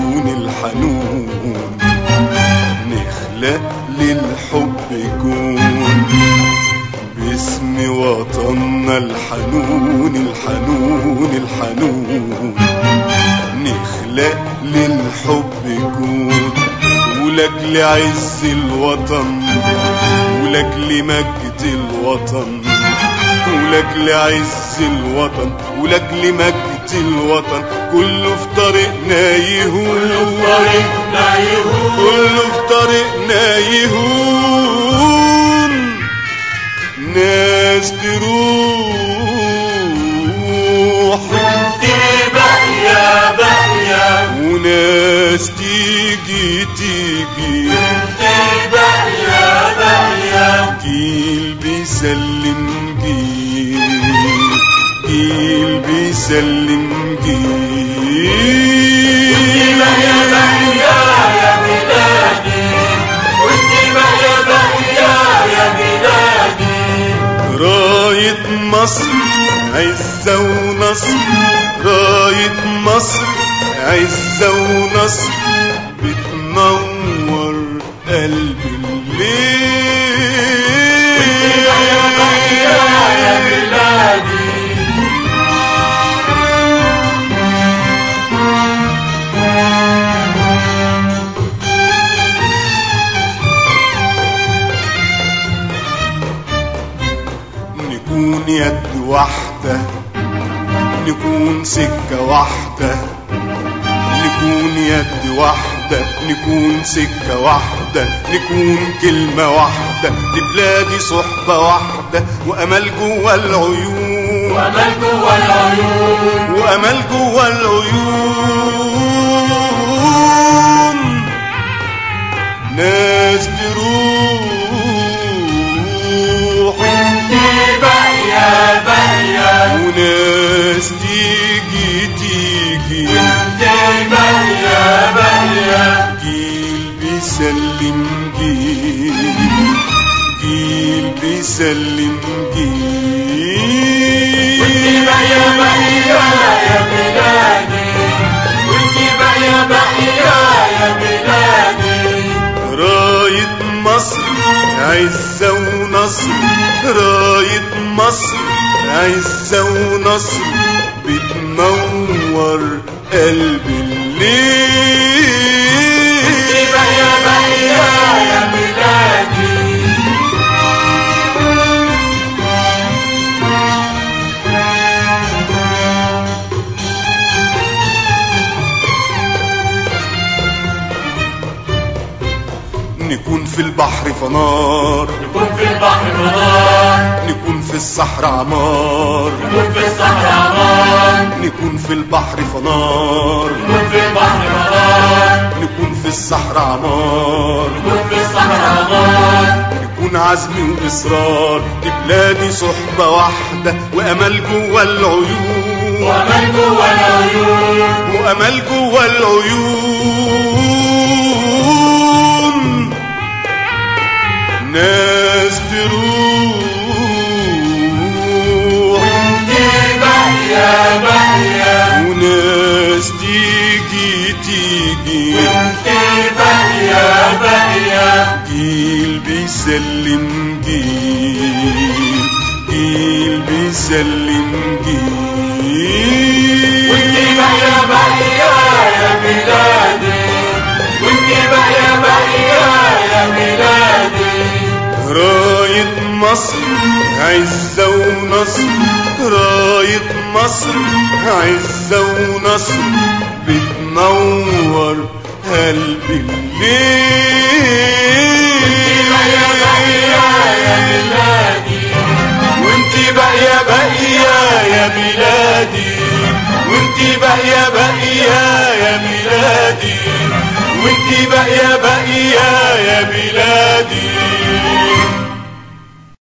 العيون الحنون نخلق للحب كون باسم وطننا الحنون الحنون الحنون نخلق للحب كون ولك عز الوطن ولك مجد الوطن ولك عز الوطن ولك مجد الوطن كله في طريقنا يهون طريقنا يهون كله في طريقنا يهون ناس تروح تبقى يا بقيا وناس تيجي تيجي تبقى يا بقيا جيل بيسلم جيل جيل بيسلم جيل تبقى يا بقيا يا بلادي وتبقى يا بقيا يا بلادي راية مصر عزة ونصر راية مصر عزة ونصر بتنور قلب الليل وتبقى يا بقيا يا بلادي نكون يد واحدة نكون سكة واحدة نكون يد واحدة نكون سكة واحدة نكون كلمة واحدة لبلادي صحبة واحدة وأمل جوا العيون وامل جوا العيون وأمل جوا العيون ناس تروح تبقى يا بقيا وناس تيجي تيجي تبقى يا بقيا جيل بيسلم جيل جيل بيسلم جيل وتبقى يا بقيا يا بلادي وتبقى يا بقيا يا بلادي راية مصر عزة ونصر راية مصر عزة ونصر بتنور قلب الليل تبقى يا بقيا يا بلادي نكون في البحر فنار نكون في البحر منار نكون في الصحراء عمار نكون في الصحراء عمار نكون في البحر فنار نكون في البحر منار نكون في الصحراء عمار نكون في الصحراء عمار نكون عزم وإصرار لبلادي صحبة واحدة وأمل جوا العيون وامل جوا العيون وأمل جوا العيون ناس تروح تبقى يا بقيا وناس تيجي تيجي تبقى يا بقيا جيل بيسلم جيل جيل بيسلم جيل وتبقى يا بقيا يا بلادي وتبقى يا بقيا يا بلادي راية مصر عزة ونصر راية مصر عزة ونصر بتنور قلب يا بقيا يا الليل بلادي وانت باقية باقية يا بلادي وانت باقية باقية يا بلادي وانت باقية باقية